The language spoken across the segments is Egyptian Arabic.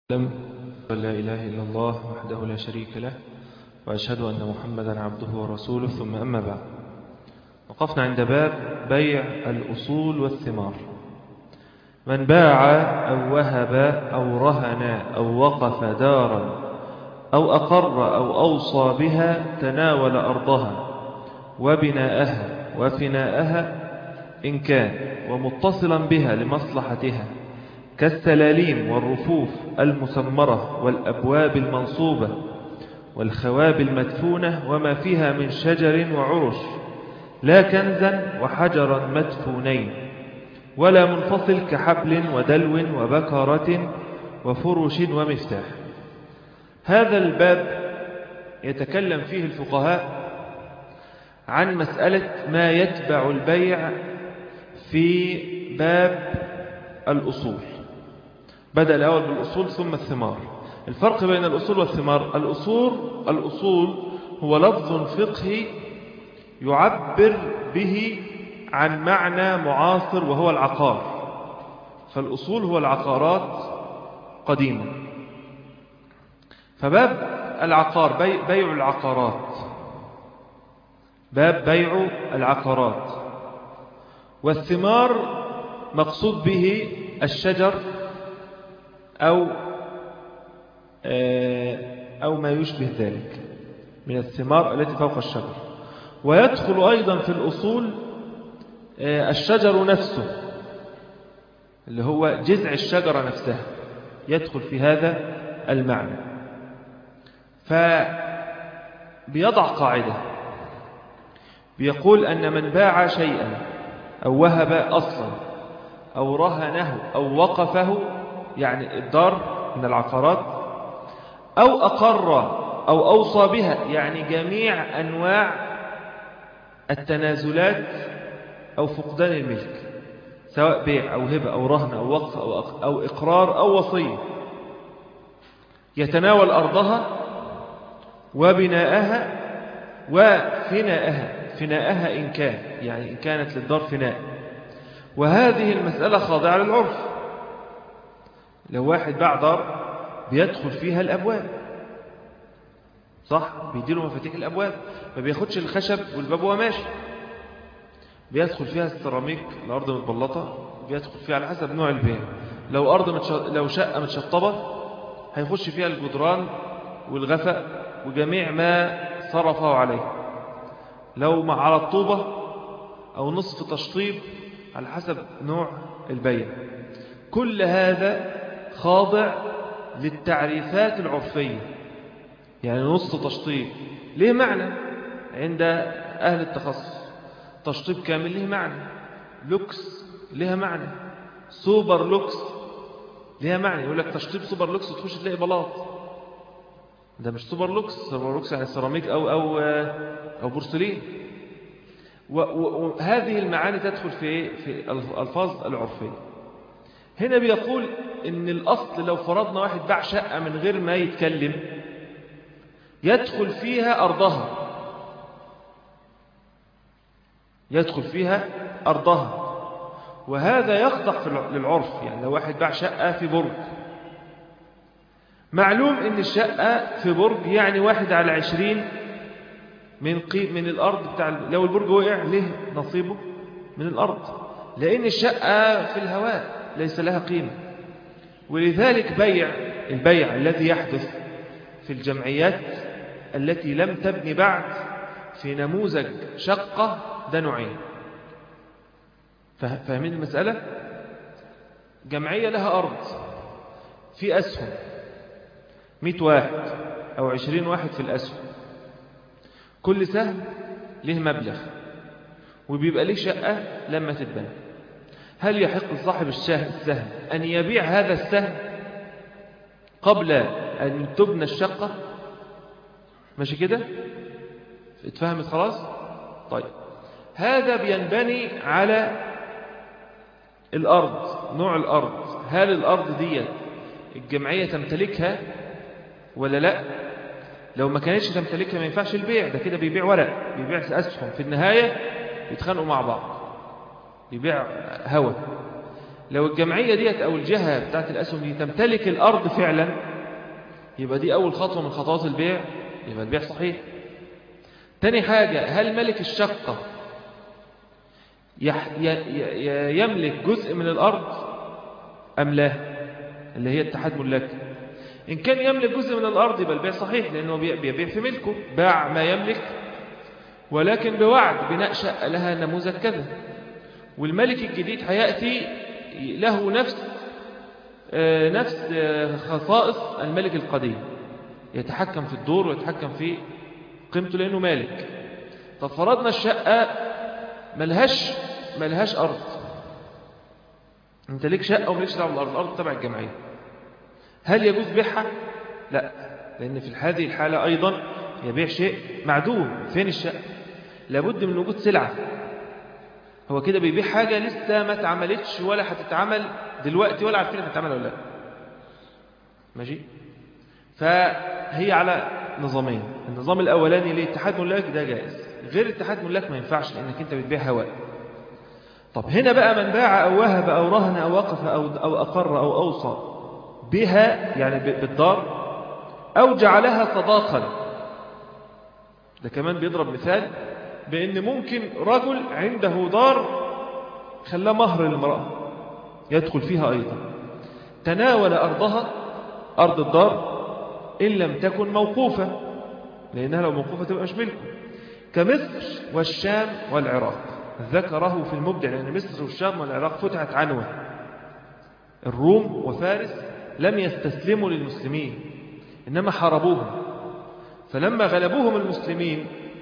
أعلم أن لا إله إلا الله وحده لا شريك له وأشهد أن محمدا عبده ورسوله ثم أما بعد وقفنا عند باب بيع الأصول والثمار من باع أو وهب أو رهن أو وقف دارا أو أقر أو أوصى بها تناول أرضها وبناءها وفناءها إن كان ومتصلا بها لمصلحتها كالسلاليم والرفوف المسمرة والأبواب المنصوبة والخواب المدفونة وما فيها من شجر وعرش لا كنزا وحجرا مدفونين ولا منفصل كحبل ودلو وبكرة وفرش ومفتاح هذا الباب يتكلم فيه الفقهاء عن مسألة ما يتبع البيع في باب الأصول بدأ الأول بالأصول ثم الثمار الفرق بين الأصول والثمار الأصول, الأصول هو لفظ فقهي يعبر به عن معنى معاصر وهو العقار فالأصول هو العقارات قديما فباب العقار بي بيع العقارات باب بيع العقارات والثمار مقصود به الشجر أو أو ما يشبه ذلك من الثمار التي فوق الشجر ويدخل أيضا في الأصول الشجر نفسه اللي هو جذع الشجرة نفسها يدخل في هذا المعنى فبيضع قاعدة بيقول أن من باع شيئا أو وهب أصلا أو رهنه أو وقفه يعني الدار من العقارات أو أقر أو أوصى بها يعني جميع أنواع التنازلات أو فقدان الملك سواء بيع أو هبة أو رهن أو وقف أو, أو إقرار أو وصية يتناول أرضها وبناءها وفناءها فناءها إن كان يعني إن كانت للدار فناء وهذه المسألة خاضعة للعرف لو واحد باع دار بيدخل فيها الأبواب صح بيديله مفاتيح الأبواب ما بياخدش الخشب والباب وهو ماشي بيدخل فيها السيراميك الأرض متبلطة بيدخل فيها على حسب نوع البيع لو أرض متش... لو شقة متشطبة هيخش فيها الجدران والغفق وجميع ما صرفه عليه لو مع على الطوبة أو نصف تشطيب على حسب نوع البيع كل هذا خاضع للتعريفات العرفية يعني نص تشطيب ليه معنى عند أهل التخصص تشطيب كامل ليه معنى لوكس لها معنى سوبر لوكس لها معنى يقول لك تشطيب سوبر لوكس وتخش تلاقي بلاط ده مش سوبر لوكس سوبر لوكس يعني سيراميك أو, أو, أو بورسلين وهذه المعاني تدخل في في الألفاظ العرفية هنا بيقول ان الأصل لو فرضنا واحد باع شقة من غير ما يتكلم يدخل فيها أرضها يدخل فيها أرضها وهذا يخضع للعرف يعني لو واحد باع شقة في برج معلوم ان الشقة في برج يعني واحد على عشرين من قي من الأرض بتاع لو البرج وقع له نصيبه من الأرض لأن الشقة في الهواء ليس لها قيمة ولذلك بيع البيع الذي يحدث في الجمعيات التي لم تبني بعد في نموذج شقة ده نوعين فاهمين المسألة جمعية لها أرض في أسهم مئة واحد أو عشرين واحد في الأسهم كل سهم له مبلغ وبيبقى له شقة لما تتبنى هل يحق لصاحب السهم أن يبيع هذا السهم قبل أن تبنى الشقة ماشي كده اتفهمت خلاص طيب هذا بينبني على الأرض نوع الأرض هل الأرض دي الجمعية تمتلكها ولا لا لو ما كانتش تمتلكها ما ينفعش البيع ده كده بيبيع ورق بيبيع أسهم في النهاية يتخانقوا مع بعض يبيع هوا لو الجمعية ديت أو الجهة بتاعت الأسهم دي تمتلك الأرض فعلا يبقى دي أول خطوة من خطوات البيع يبقى البيع صحيح تاني حاجة هل ملك الشقة يح ي يملك جزء من الأرض أم لا اللي هي اتحاد ملاك إن كان يملك جزء من الأرض يبقى البيع صحيح لأنه بيبيع في ملكه باع ما يملك ولكن بوعد بناء شقة لها نموذج كذا والملك الجديد هيأتي له نفس نفس خصائص الملك القديم يتحكم في الدور ويتحكم في قيمته لأنه مالك طب فرضنا الشقة ملهاش ملهاش أرض انت ليك شقة ومليش دعوه بالأرض الأرض تبع الجمعية هل يجوز بيعها لا لأن في هذه الحالة أيضا يبيع شيء معدوم فين الشقة لابد من وجود سلعة هو كده بيبيع حاجة لسه ما اتعملتش ولا هتتعمل دلوقتي ولا عارفين هتتعمل ولا لا ماشي فهي على نظامين النظام الأولاني لاتحاد ملاك ده جائز غير اتحاد ملاك ما ينفعش لأنك انت بتبيع هواء طب هنا بقى من باع أو وهب أو رهن أو وقف أو, أو أقر أو أوصى بها يعني بالدار أو جعلها صداقا ده كمان بيضرب مثال بأن ممكن رجل عنده دار خلاه مهر للمرأة يدخل فيها أيضا تناول أرضها أرض الدار إن لم تكن موقوفة لأنها لو موقوفة تبقى مش ملكه كمصر والشام والعراق ذكره في المبدع لأن مصر والشام والعراق فتحت عنوة الروم وفارس لم يستسلموا للمسلمين إنما حاربوهم فلما غلبوهم المسلمين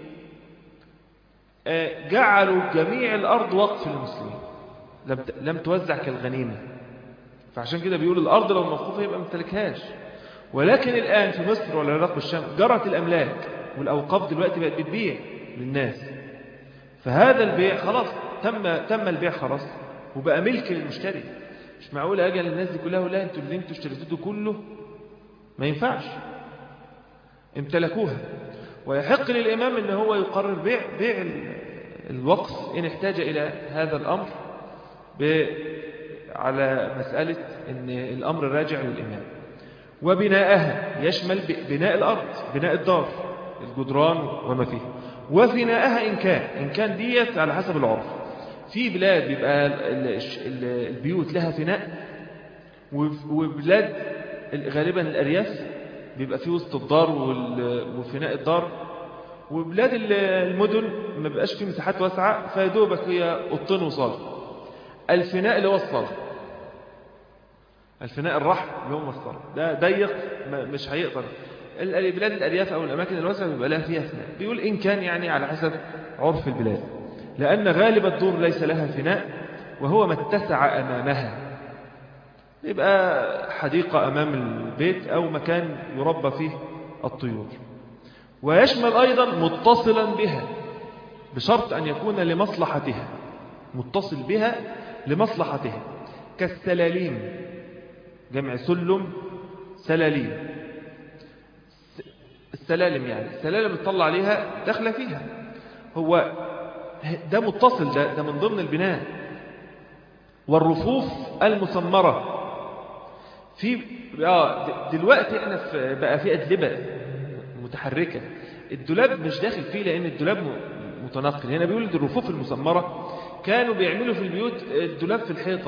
جعلوا جميع الأرض وقف للمسلمين لم توزع كالغنيمة فعشان كده بيقول الأرض لو موقوفة يبقى ممتلكهاش ولكن الآن في مصر والعراق والشام جرت الأملاك والأوقاف دلوقتي بقت بتبيع للناس فهذا البيع خلاص تم تم البيع خلاص وبقى ملك للمشتري مش معقول أجل الناس دي كلها ولا انتوا اللي انتوا اشتريتوه كله ما ينفعش امتلكوها ويحق للإمام أن هو يقرر بيع, بيع الوقف إن احتاج إلى هذا الأمر على مسألة أن الأمر راجع للإمام وبناءها يشمل بناء الأرض بناء الدار الجدران وما فيه وفناءها إن كان إن كان ديت على حسب العرف في بلاد بيبقى البيوت لها فناء وبلاد غالبا الأرياف بيبقى في وسط الدار وفناء الدار وبلاد المدن ما بيبقاش فيه مساحات واسعة فيدوبك هي أوضتين وصالة الفناء اللي هو الصالة الفناء الرحم اللي هو الصالة ده ضيق مش هيقدر البلاد الأرياف أو الأماكن الواسعة بيبقى لها فيها فناء بيقول إن كان يعني على حسب عرف البلاد لأن غالب الدور ليس لها فناء وهو ما اتسع أمامها يبقى حديقة أمام البيت أو مكان يربى فيه الطيور ويشمل أيضا متصلا بها بشرط أن يكون لمصلحتها متصل بها لمصلحتها كالسلاليم جمع سلم سلاليم السلالم يعني السلالم تطلع عليها داخله فيها هو ده متصل ده, ده من ضمن البناء والرفوف المسمرة في آه دلوقتي احنا في بقى في أدلبة متحركة الدولاب مش داخل فيه لأن الدولاب متنقل هنا بيقول الرفوف المسمرة كانوا بيعملوا في البيوت الدولاب في الحيطة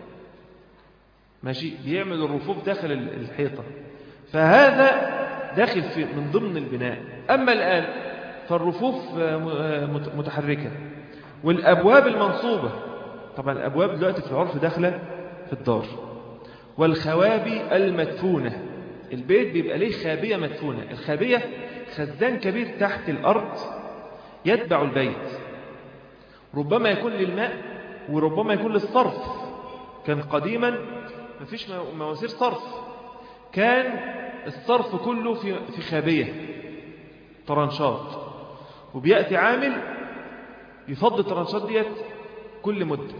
ماشي بيعمل الرفوف داخل الحيطة فهذا داخل في من ضمن البناء أما الآن فالرفوف متحركة والأبواب المنصوبة طبعا الأبواب دلوقتي في العرف داخلة في الدار والخوابي المدفونة البيت بيبقى ليه خابية مدفونة الخابية خزان كبير تحت الأرض يتبع البيت ربما يكون للماء وربما يكون للصرف كان قديما مفيش مواسير صرف كان الصرف كله في في خابية طرنشات وبيأتي عامل يفضي الطرنشات ديت كل مدة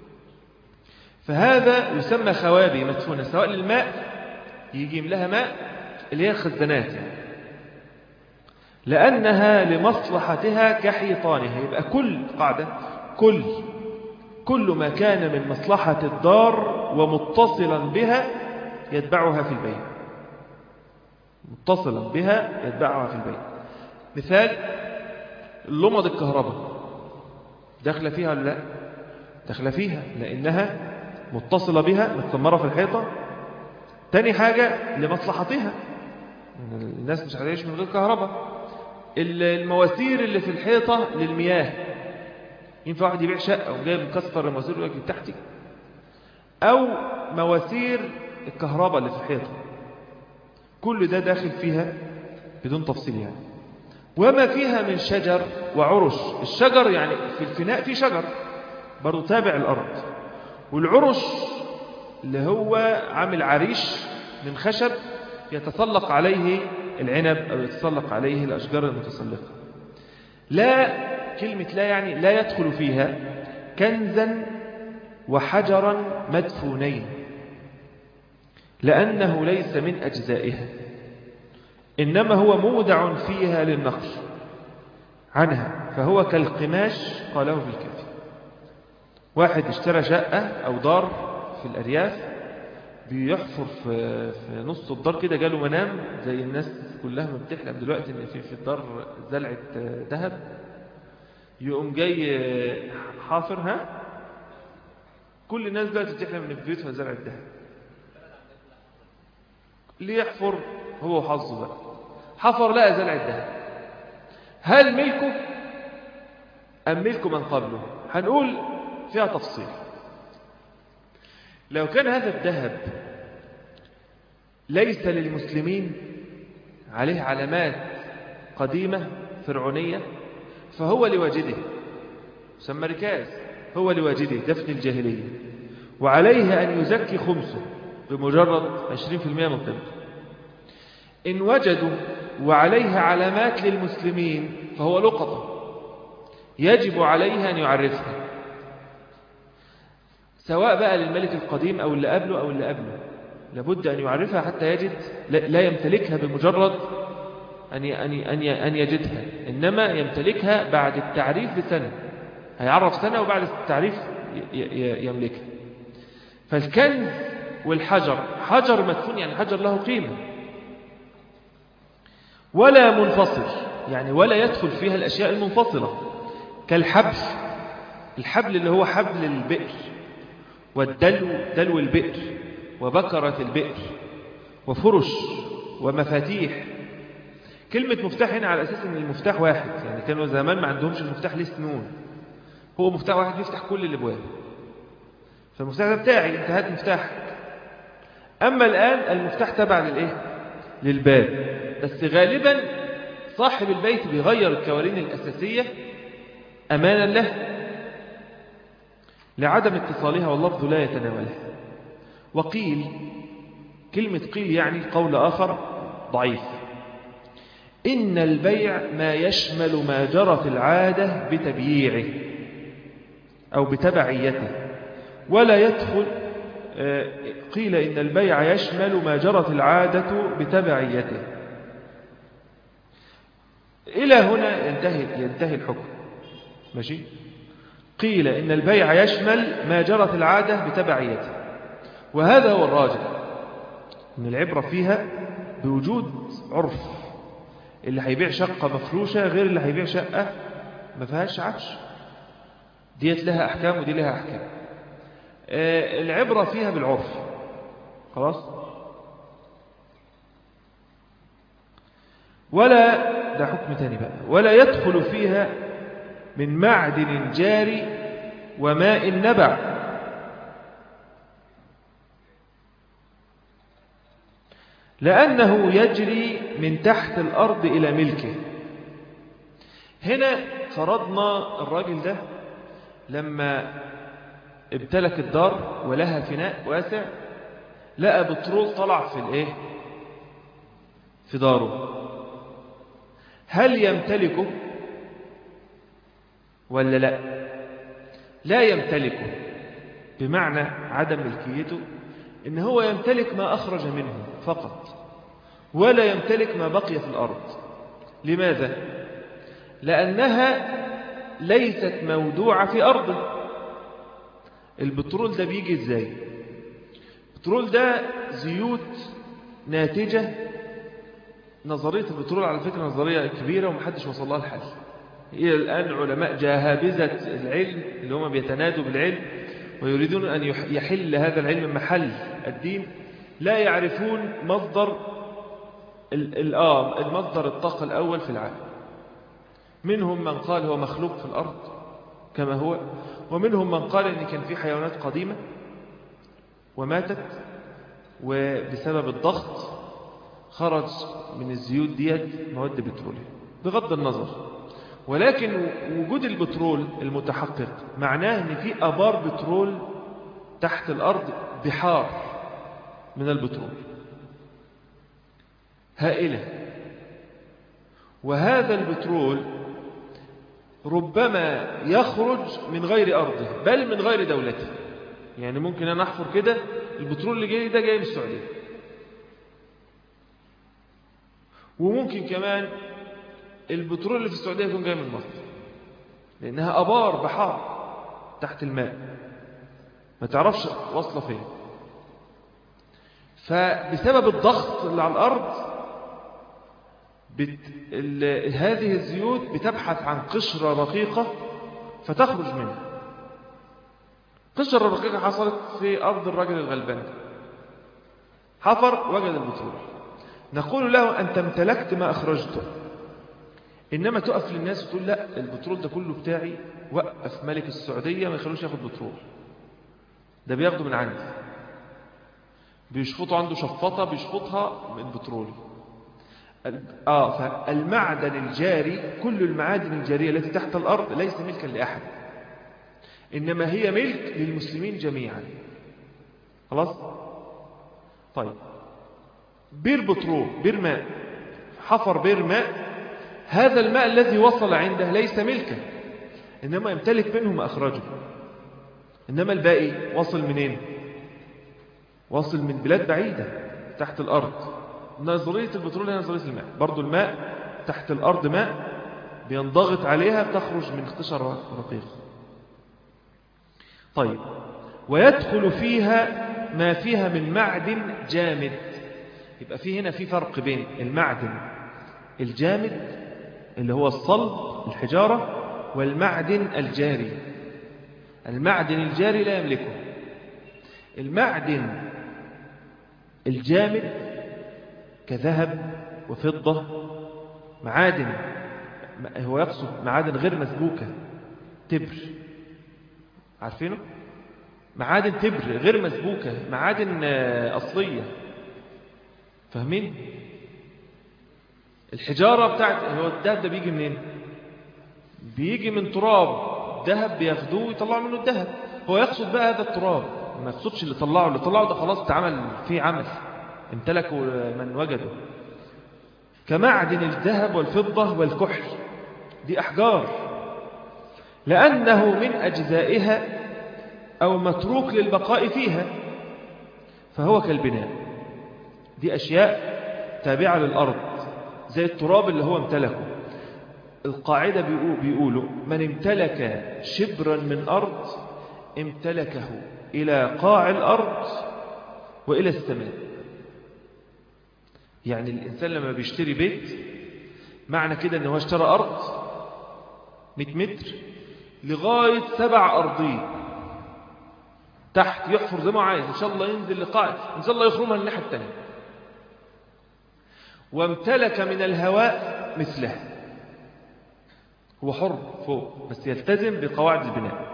فهذا يسمى خوابي مدفونة سواء للماء يجي يملاها ماء اللي هي الخزانات يعني لأنها لمصلحتها كحيطانها يبقى كل قاعدة كل كل ما كان من مصلحة الدار ومتصلا بها يتبعها في البيت متصلا بها يتبعها في البيت مثال اللمض الكهرباء داخله فيها ولا لا داخله فيها لأنها متصلة بها متسمرة في الحيطة تاني حاجة لمصلحتها الناس مش هتعيش من غير كهرباء المواسير اللي في الحيطة للمياه ينفع واحد يبيع شقة وجاي مكسر المواسير ويجي تحتي أو مواسير الكهرباء اللي في الحيطة كل ده داخل فيها بدون تفصيل يعني وما فيها من شجر وعرش الشجر يعني في الفناء في شجر برضو تابع الأرض والعرش اللي هو عامل عريش من خشب يتسلق عليه العنب أو يتسلق عليه الأشجار المتسلقة لا كلمة لا يعني لا يدخل فيها كنزا وحجرا مدفونين لأنه ليس من أجزائها إنما هو مودع فيها للنقل عنها فهو كالقماش قاله في الكافي واحد اشترى شقة أو دار في الأرياف بيحفر في, في نص الدار كده جاله منام زي الناس كلها ما بتحلم دلوقتي ان في في الدار زلعة ذهب يقوم جاي حافر ها كل الناس دلوقتي بتحلم ان في بيوتها زلعة ذهب اللي يحفر هو وحظه بقى حفر لقى زلعة ذهب هل ملكه أم ملكه من قبله هنقول فيها تفصيل لو كان هذا الذهب ليس للمسلمين عليه علامات قديمة فرعونية فهو لواجده سمى ركاز هو لواجده دفن الجاهلية وعليه أن يزكي خمسه بمجرد 20% من قيمته إن وجدوا وعليها علامات للمسلمين فهو لقطة يجب عليه أن يعرفها سواء بقى للملك القديم أو اللي قبله أو اللي قبله لابد أن يعرفها حتى يجد لا يمتلكها بمجرد أن أن أن يجدها إنما يمتلكها بعد التعريف بسنة هيعرف سنة وبعد التعريف يملكها فالكنز والحجر حجر مدفون يعني حجر له قيمة ولا منفصل يعني ولا يدخل فيها الأشياء المنفصلة كالحبل الحبل اللي هو حبل البئر والدلو دلو البئر وبكرة البئر وفرش ومفاتيح كلمة مفتاح هنا على أساس أن المفتاح واحد يعني كانوا زمان ما عندهمش المفتاح ليه سنون هو مفتاح واحد يفتح كل الابواب فالمفتاح ده بتاعي انت هات مفتاحك أما الآن المفتاح تبع للإيه؟ للباب بس غالبا صاحب البيت بيغير الكوالين الأساسية أمانا له لعدم اتصالها واللفظ لا يتناولها وقيل كلمة قيل يعني قول آخر ضعيف إن البيع ما يشمل ما جرت العادة بتبييعه أو بتبعيته ولا يدخل قيل إن البيع يشمل ما جرت العادة بتبعيته إلى هنا ينتهي, ينتهي الحكم ماشي قيل إن البيع يشمل ما جرت العادة بتبعيته وهذا هو الراجح إن العبرة فيها بوجود عرف اللي هيبيع شقة مفروشة غير اللي هيبيع شقة ما فيهاش عفش ديت لها أحكام ودي لها أحكام العبرة فيها بالعرف خلاص ولا ده حكم تاني بقى ولا يدخل فيها من معدن جاري وماء نبع لأنه يجري من تحت الأرض إلى ملكه هنا فرضنا الراجل ده لما امتلك الدار ولها فناء واسع لقى بترول طلع في الايه في داره هل يمتلكه ولا لا لا يمتلكه بمعنى عدم ملكيته ان هو يمتلك ما اخرج منه فقط ولا يمتلك ما بقي في الارض لماذا لانها ليست مودوعه في ارضه البترول ده بيجي ازاي البترول ده زيوت ناتجة نظرية البترول على فكرة نظرية كبيرة ومحدش وصل لها الحل إلى الآن علماء جاهبزة العلم اللي هم بيتنادوا بالعلم ويريدون أن يحل هذا العلم محل الدين لا يعرفون مصدر المصدر الطاقة الأول في العالم منهم من قال هو مخلوق في الأرض كما هو ومنهم من قال إن كان في حيوانات قديمة وماتت وبسبب الضغط خرج من الزيوت ديت مواد بترولية بغض النظر ولكن وجود البترول المتحقق معناه ان في ابار بترول تحت الارض بحار من البترول هائلة وهذا البترول ربما يخرج من غير أرضه بل من غير دولته يعني ممكن أنا أحفر كده البترول اللي جاي ده جاي من السعودية وممكن كمان البترول اللي في السعودية يكون جاي من مصر لأنها أبار بحار تحت الماء ما تعرفش واصلة فين فبسبب الضغط اللي على الأرض بت... ال... هذه الزيوت بتبحث عن قشرة رقيقة فتخرج منها قشرة رقيقة حصلت في أرض الرجل الغلبان حفر وجد البترول نقول له أنت امتلكت ما أخرجته إنما تقف للناس وتقول لا البترول ده كله بتاعي وقف ملك السعودية ما يخلوش ياخد بترول ده بياخده من عندي بيشفطوا عنده شفطة بيشفطها من بترول آه فالمعدن الجاري كل المعادن الجارية التي تحت الأرض ليس ملكا لأحد إنما هي ملك للمسلمين جميعا خلاص طيب بير بترول بير ماء حفر بير ماء هذا الماء الذي وصل عنده ليس ملكا إنما يمتلك منه ما أخرجه إنما الباقي وصل منين وصل من بلاد بعيدة تحت الأرض نظرية البترول هي نظرية الماء برضو الماء تحت الأرض ماء بينضغط عليها بتخرج من اختشر رقيق طيب ويدخل فيها ما فيها من معدن جامد يبقى في هنا في فرق بين المعدن الجامد اللي هو الصلب الحجارة والمعدن الجاري المعدن الجاري لا يملكه المعدن الجامد كذهب وفضة معادن هو يقصد معادن غير مسبوكة تبر عارفينه معادن تبر غير مسبوكة معادن أصلية فاهمين الحجارة بتاعت هو الدهب ده بيجي منين بيجي من تراب ذهب بياخدوه ويطلعوا منه الذهب هو يقصد بقى هذا التراب ما يقصدش اللي طلعه اللي طلعه ده خلاص اتعمل فيه عمل امتلكه من وجده كمعدن الذهب والفضة والكحل دي أحجار لأنه من أجزائها أو متروك للبقاء فيها فهو كالبناء دي أشياء تابعة للأرض زي التراب اللي هو امتلكه القاعدة بيقولوا من امتلك شبرا من أرض امتلكه إلى قاع الأرض وإلى السماء يعني الإنسان لما بيشتري بيت معنى كده أنه اشترى أرض 100 متر لغاية سبع أرضين تحت يحفر زي ما عايز إن شاء الله ينزل لقاع إن شاء الله يخرمها الناحية التانية وامتلك من الهواء مثله هو حر فوق بس يلتزم بقواعد البناء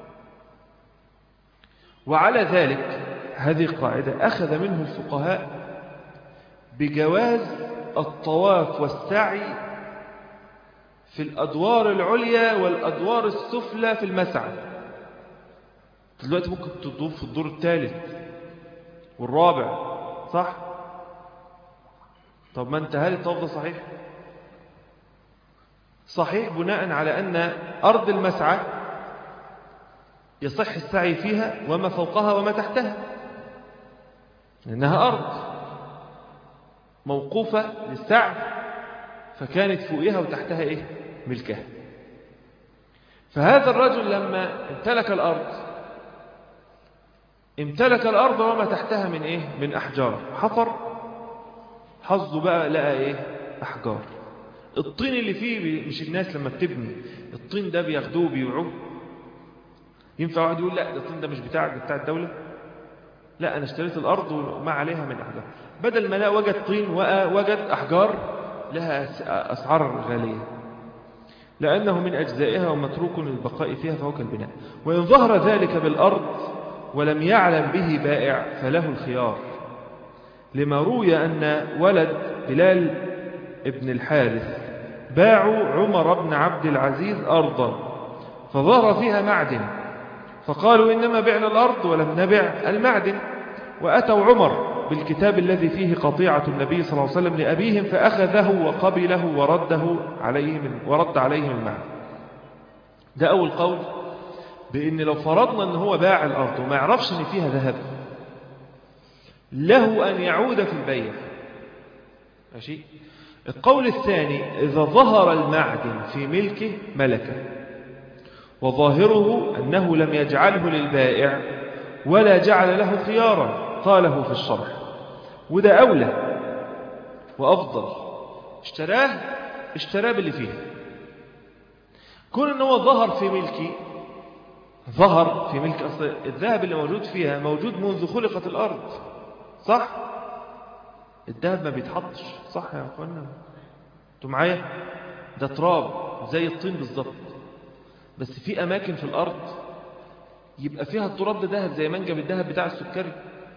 وعلى ذلك هذه القاعدة أخذ منه الفقهاء بجواز الطواف والسعي في الأدوار العليا والأدوار السفلى في المسعى دلوقتي ممكن تطوف في الدور الثالث والرابع صح طب ما انت هل الطواف ده صحيح صحيح بناء على أن أرض المسعى يصح السعي فيها وما فوقها وما تحتها لأنها أرض موقوفة للسعي فكانت فوقها وتحتها إيه؟ ملكها فهذا الرجل لما امتلك الأرض امتلك الأرض وما تحتها من إيه من أحجار حفر حظه بقى لقى إيه أحجار الطين اللي فيه مش الناس لما بتبني الطين ده بياخدوه بيوعوه ينفع واحد يقول لا ده الطين ده مش بتاعك ده بتاع الدولة لا أنا اشتريت الأرض وما عليها من أحجار بدل ما لا وجد طين وجد أحجار لها أسعار غالية لأنه من أجزائها ومتروك للبقاء فيها فهو كالبناء وإن ظهر ذلك بالأرض ولم يعلم به بائع فله الخيار لما روي أن ولد بلال ابن الحارث باعوا عمر بن عبد العزيز أرضا فظهر فيها معدن فقالوا إنما بعنا الأرض ولم نبع المعدن وأتوا عمر بالكتاب الذي فيه قطيعة النبي صلى الله عليه وسلم لأبيهم فأخذه وقبله ورده عليهم ورد عليهم المعنى ده أول قول بأن لو فرضنا أن هو باع الأرض وما يعرفش أن فيها ذهب له أن يعود في البيع ماشي القول الثاني إذا ظهر المعدن في ملكه ملكه وظاهره أنه لم يجعله للبائع ولا جعل له خيارا قاله في الشرح وده أولى وأفضل اشتراه اشتراه باللي فيه كون أنه ظهر في ملكي ظهر في ملك أصل الذهب اللي موجود فيها موجود منذ خلقت الأرض صح الذهب ما بيتحطش صح يا أخوانا انتوا معايا ده تراب زي الطين بالظبط بس في أماكن في الأرض يبقى فيها التراب ده ذهب زي منجم الذهب بتاع السكري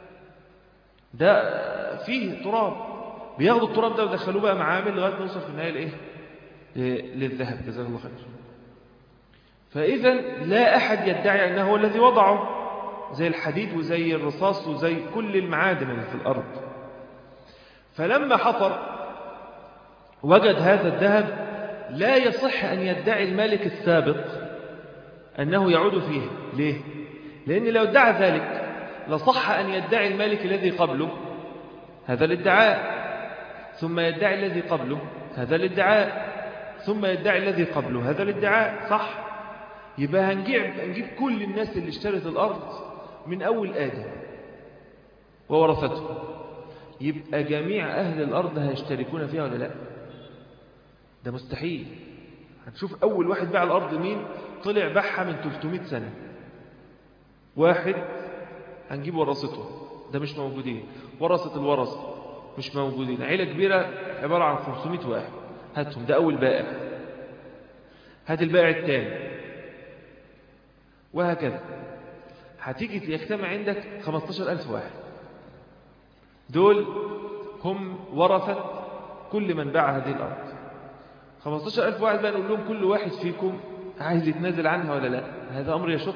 ده فيه تراب بياخدوا التراب ده ويدخلوه بقى معامل لغايه ما نوصل في النهايه لايه للذهب جزاك الله خير فاذا لا احد يدعي انه هو الذي وضعه زي الحديد وزي الرصاص وزي كل المعادن اللي في الارض فلما حفر وجد هذا الذهب لا يصح ان يدعي الملك السابق انه يعود فيه ليه لان لو ادعى ذلك لصح أن يدعي الملك الذي قبله هذا الادعاء ثم يدعي الذي قبله هذا الادعاء ثم يدعي الذي قبله هذا الادعاء صح يبقى هنجيب, هنجيب كل الناس اللي اشترت الأرض من أول آدم وورثته يبقى جميع أهل الأرض هيشتركون فيها ولا لا ده مستحيل هنشوف أول واحد باع الأرض مين طلع باعها من 300 سنة واحد هنجيب ورثته ده مش موجودين ورثة الورثة مش موجودين عيلة كبيرة عبارة عن 500 واحد هاتهم ده أول بائع هات البائع الثاني وهكذا هتيجي يجتمع عندك 15000 واحد دول هم ورثة كل من باع هذه الأرض 15000 واحد بقى نقول لهم كل واحد فيكم عايز يتنازل عنها ولا لا هذا أمر يشق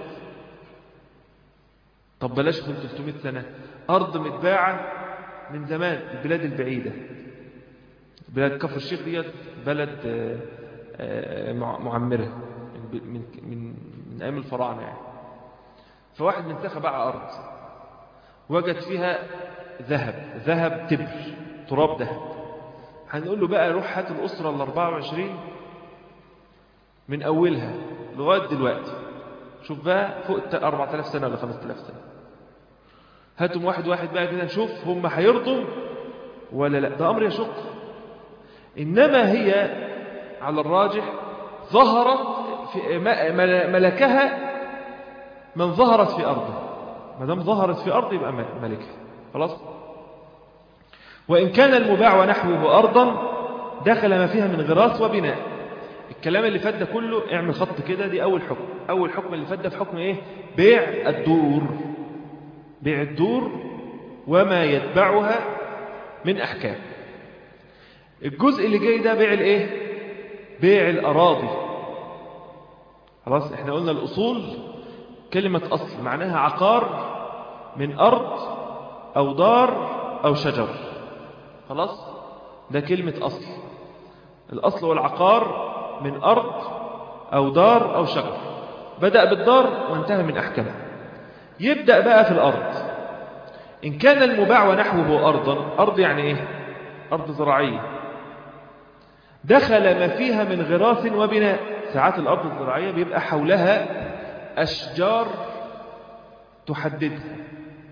طب بلاش من 300 سنة أرض متباعة من زمان البلاد البعيدة بلاد كفر الشيخ ديت بلد معمرة من, من, من أيام الفراعنة يعني فواحد من سخة باع أرض وجد فيها ذهب ذهب تبر تراب ذهب هنقول له بقى روح هات الأسرة ال 24 من أولها لغاية دلوقتي شوف بقى فوق 4000 سنة ولا 5000 سنة هاتهم واحد واحد بقى كده نشوف هم هيرضوا ولا لا ده أمر يشق إنما هي على الراجح ظهرت في ملكها من ظهرت في أرضه ما دام ظهرت في أرض يبقى ملكها خلاص وإن كان المباع ونحوه أرضا دخل ما فيها من غراس وبناء الكلام اللي فات ده كله اعمل خط كده دي أول حكم أول حكم اللي فات ده في حكم إيه بيع الدور بيع الدور وما يتبعها من أحكام الجزء اللي جاي ده بيع الايه بيع الأراضي خلاص احنا قلنا الأصول كلمة أصل معناها عقار من أرض أو دار أو شجر خلاص ده كلمة أصل الأصل والعقار من أرض أو دار أو شجر بدأ بالدار وانتهى من أحكامه يبدأ بقى في الأرض إن كان المباع ونحوه أرضا أرض يعني إيه أرض زراعية دخل ما فيها من غراس وبناء ساعات الأرض الزراعية بيبقى حولها أشجار تحددها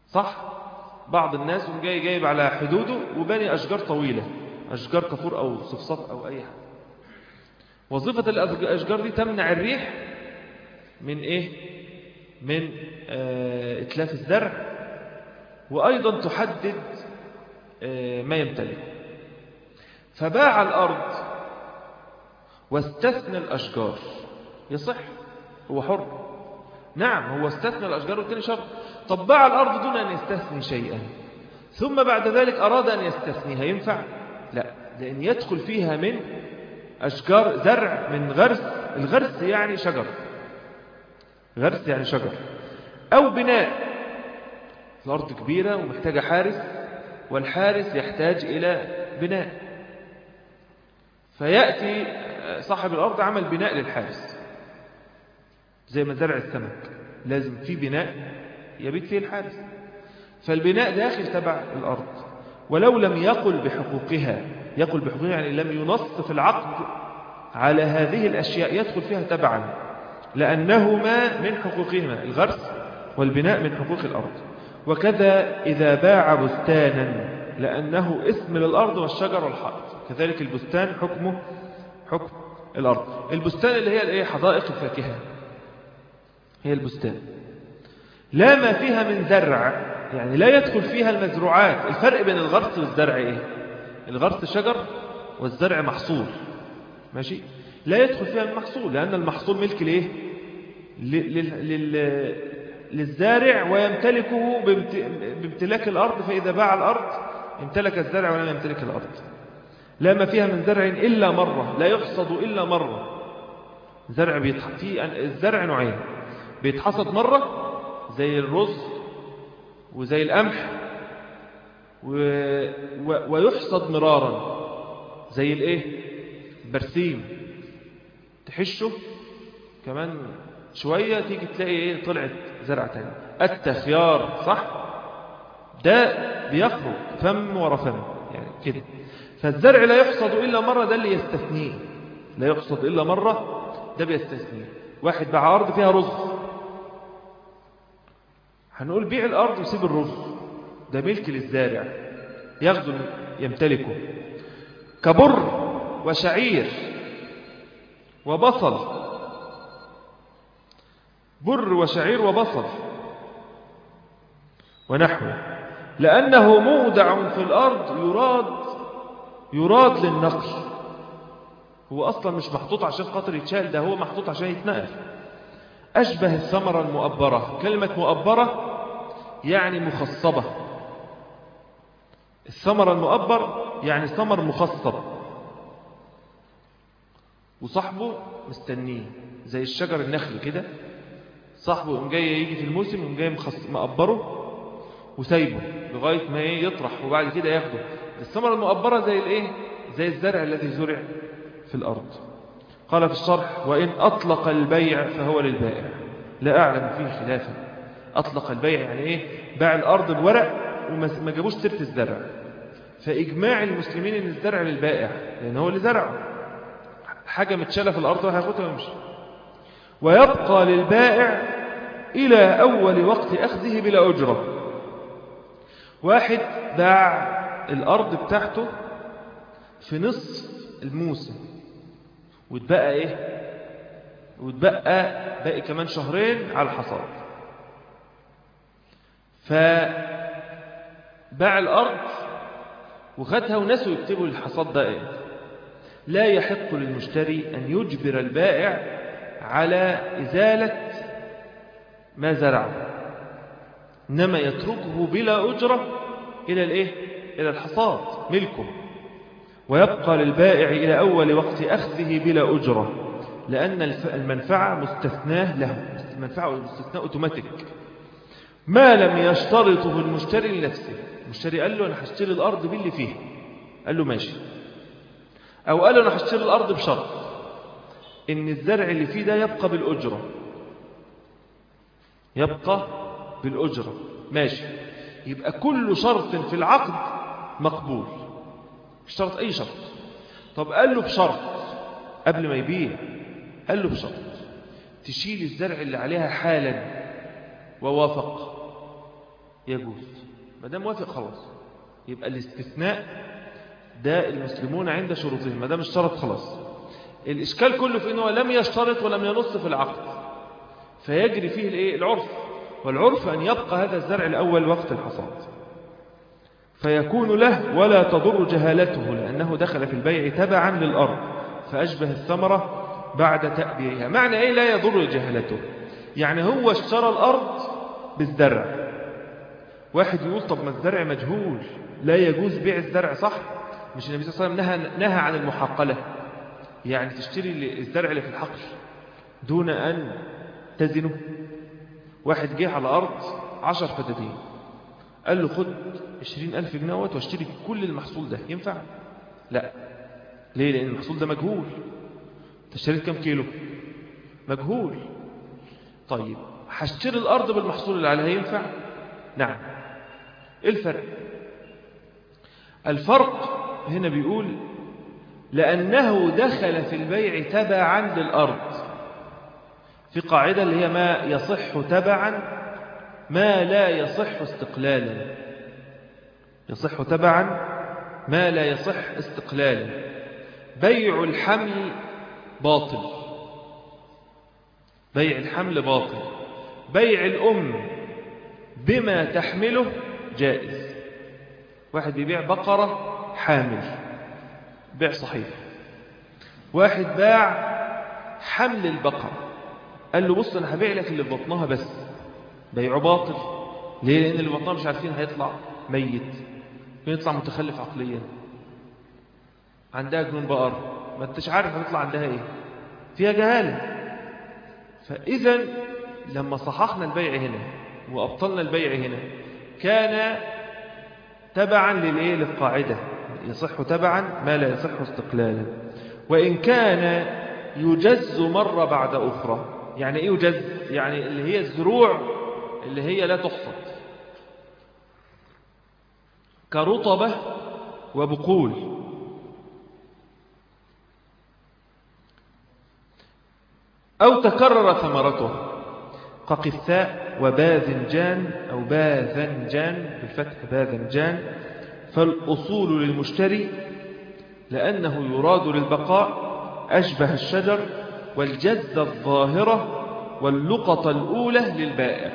صح بعض الناس جاي جايب على حدوده وباني أشجار طويلة أشجار كفور أو صفصف أو أي حاجة وظيفة الأشجار دي تمنع الريح من إيه من آه إتلاف الزرع وأيضا تحدد آه ما يمتلك فباع الأرض واستثنى الأشجار يصح هو حر نعم هو استثنى الأشجار والتاني شر طب باع الأرض دون أن يستثني شيئا ثم بعد ذلك أراد أن يستثنيها ينفع لا لأن يدخل فيها من أشجار زرع من غرس الغرس يعني شجر غرس يعني شجر أو بناء الأرض كبيرة ومحتاجة حارس والحارس يحتاج إلى بناء فيأتي صاحب الأرض عمل بناء للحارس زي ما زرع السمك لازم في بناء يبيت فيه الحارس فالبناء داخل تبع الأرض ولو لم يقل بحقوقها يقل بحقوقها يعني لم ينص في العقد على هذه الأشياء يدخل فيها تبعا لأنهما من حقوقهما الغرس والبناء من حقوق الأرض وكذا إذا باع بستانا لأنه اسم للأرض والشجر والحائط كذلك البستان حكمه حكم الأرض البستان اللي هي الايه حدائق الفاكهة هي البستان لا ما فيها من زرع يعني لا يدخل فيها المزروعات الفرق بين الغرس والزرع ايه الغرس شجر والزرع محصول ماشي لا يدخل فيها المحصول لأن المحصول ملك ليه للزارع ويمتلكه بامتلاك الأرض فإذا باع الأرض امتلك الزرع ولم يمتلك الأرض لا ما فيها من زرع إلا مرة لا يحصد إلا مرة زرع بيتحصد في الزرع نوعين بيتحصد مرة زي الرز وزي القمح و... و... ويحصد مرارا زي الايه برسيم تحشه كمان شوية تيجي تلاقي ايه طلعت زرع تاني التخيار صح ده بيخرج فم ورا فم يعني كده فالزرع لا يحصد إلا مرة ده اللي يستثنيه لا يحصد إلا مرة ده بيستثنيه واحد باع أرض فيها رز هنقول بيع الأرض وسيب الرز ده ملك للزارع ياخده يمتلكه كبر وشعير وبصل بر وشعير وبصل ونحوه لأنه موضع في الأرض يراد يراد للنقل هو أصلا مش محطوط عشان خاطر يتشال ده هو محطوط عشان يتنقل أشبه الثمرة المؤبرة كلمة مؤبرة يعني مخصبة الثمرة المؤبر يعني ثمر مخصب وصاحبه مستنيه زي الشجر النخل كده صاحبه يقوم جاي يجي في الموسم يقوم جاي مقبره وسايبه لغاية ما يطرح وبعد كده ياخده الثمرة المؤبرة زي الايه زي الزرع الذي زرع في الأرض قال في الشرح وإن أطلق البيع فهو للبائع لا أعلم فيه خلافا أطلق البيع يعني إيه باع الأرض بورق وما جابوش سيرة الزرع فإجماع المسلمين إن الزرع للبائع لأن هو اللي زرعه حاجة متشالة في الأرض وهياخدها ويمشي ويبقى للبائع إلى أول وقت أخذه بلا أجرة واحد باع الأرض بتاعته في نصف الموسم وتبقى إيه وتبقى باقي كمان شهرين على الحصاد فباع الأرض وخدها ونسوا يكتبوا الحصاد ده إيه لا يحق للمشتري أن يجبر البائع على إزالة ما زرعه إنما يتركه بلا أجرة إلى الإيه؟ إلى الحصاد ملكه ويبقى للبائع إلى أول وقت أخذه بلا أجرة لأن المنفعة مستثناه له المنفعة مستثناء أوتوماتيك ما لم يشترطه المشتري لنفسه المشتري قال له أنا هشتري الأرض باللي فيها قال له ماشي أو قال له أنا هشتري الأرض بشرط إن الزرع اللي فيه ده يبقى بالأجرة يبقى بالأجرة ماشي يبقى كل شرط في العقد مقبول اشترط أي شرط طب قال له بشرط قبل ما يبيع قال له بشرط تشيل الزرع اللي عليها حالا ووافق يجوز ما دام موافق خلاص يبقى الاستثناء ده المسلمون عند شروطهم ما دام اشترط خلاص الإشكال كله في أنه لم يشترط ولم ينص في العقد فيجري فيه الايه العرف والعرف أن يبقى هذا الزرع الأول وقت الحصاد فيكون له ولا تضر جهالته لأنه دخل في البيع تبعا للأرض فأشبه الثمرة بعد تأبيرها معنى إيه لا يضر جهالته يعني هو اشترى الأرض بالزرع واحد يقول طب ما الزرع مجهول لا يجوز بيع الزرع صح مش النبي صلى الله عليه وسلم نهى, نهى عن المحقلة يعني تشتري الزرع اللي في الحقل دون أن تزنه واحد جه على أرض عشر فتدين قال له خد عشرين ألف جنيه واشتري كل المحصول ده ينفع لا ليه لأن المحصول ده مجهول تشتريت كم كيلو مجهول طيب هشتري الأرض بالمحصول اللي عليها ينفع نعم ايه الفرق الفرق هنا بيقول لأنه دخل في البيع تبعا للأرض في قاعدة اللي هي ما يصح تبعا ما لا يصح استقلالا يصح تبعا ما لا يصح استقلالا بيع الحمل باطل بيع الحمل باطل بيع الأم بما تحمله جائز واحد بيبيع بقرة حامل بيع صحيح واحد باع حمل البقرة قال له بص أنا هبيع لك اللي في بطنها بس بيعه باطل ليه لأن اللي بطنها مش عارفين هيطلع ميت يطلع متخلف عقليا عندها جنون بقر ما انتش عارف هتطلع عندها ايه فيها جهالة فإذا لما صححنا البيع هنا وأبطلنا البيع هنا كان تبعا للإيه للقاعدة يصح تبعا ما لا يصح استقلالا وإن كان يجز مرة بعد أخرى يعني إيه يجز يعني اللي هي الزروع اللي هي لا تحصد كرطبة وبقول أو تكرر ثمرته كقثاء وباذنجان أو باذنجان بالفتح باذنجان فالأصول للمشتري لأنه يراد للبقاء أشبه الشجر والجزة الظاهرة واللقطة الأولى للبائع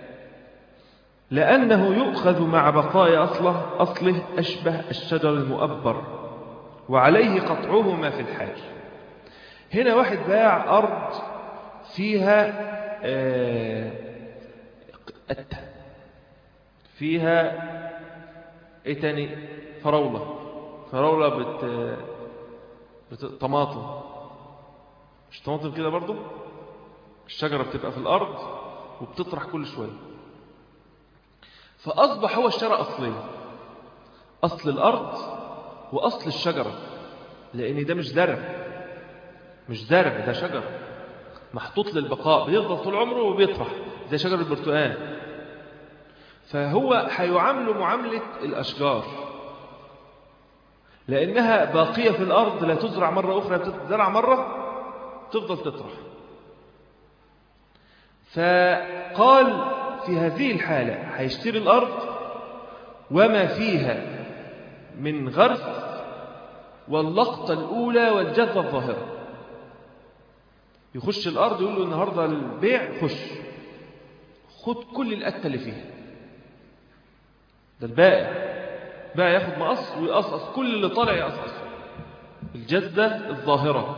لأنه يؤخذ مع بقاء أصله, أصله أشبه الشجر المؤبر وعليه قطعهما في الحال هنا واحد باع أرض فيها أتة فيها ايه تاني فراولة فراولة بت... بت... طماطم مش طماطم كده برضو الشجرة بتبقى في الأرض وبتطرح كل شوية فأصبح هو اشترى أصلين أصل الأرض وأصل الشجرة لأن ده مش زرع مش زرع ده شجر محطوط للبقاء بيفضل طول عمره وبيطرح زي شجر البرتقال فهو هيعامله معاملة الأشجار لأنها باقية في الأرض لا تزرع مرة أخرى تزرع مرة تفضل تطرح فقال في هذه الحالة هيشتري الأرض وما فيها من غرس واللقطة الأولى والجذة الظاهرة يخش الأرض يقول له النهاردة البيع خش خد كل الأتة اللي فيها ده البائع بقى ياخد مقص ويقصقص كل اللي طالع يقصقص الجزة الظاهرة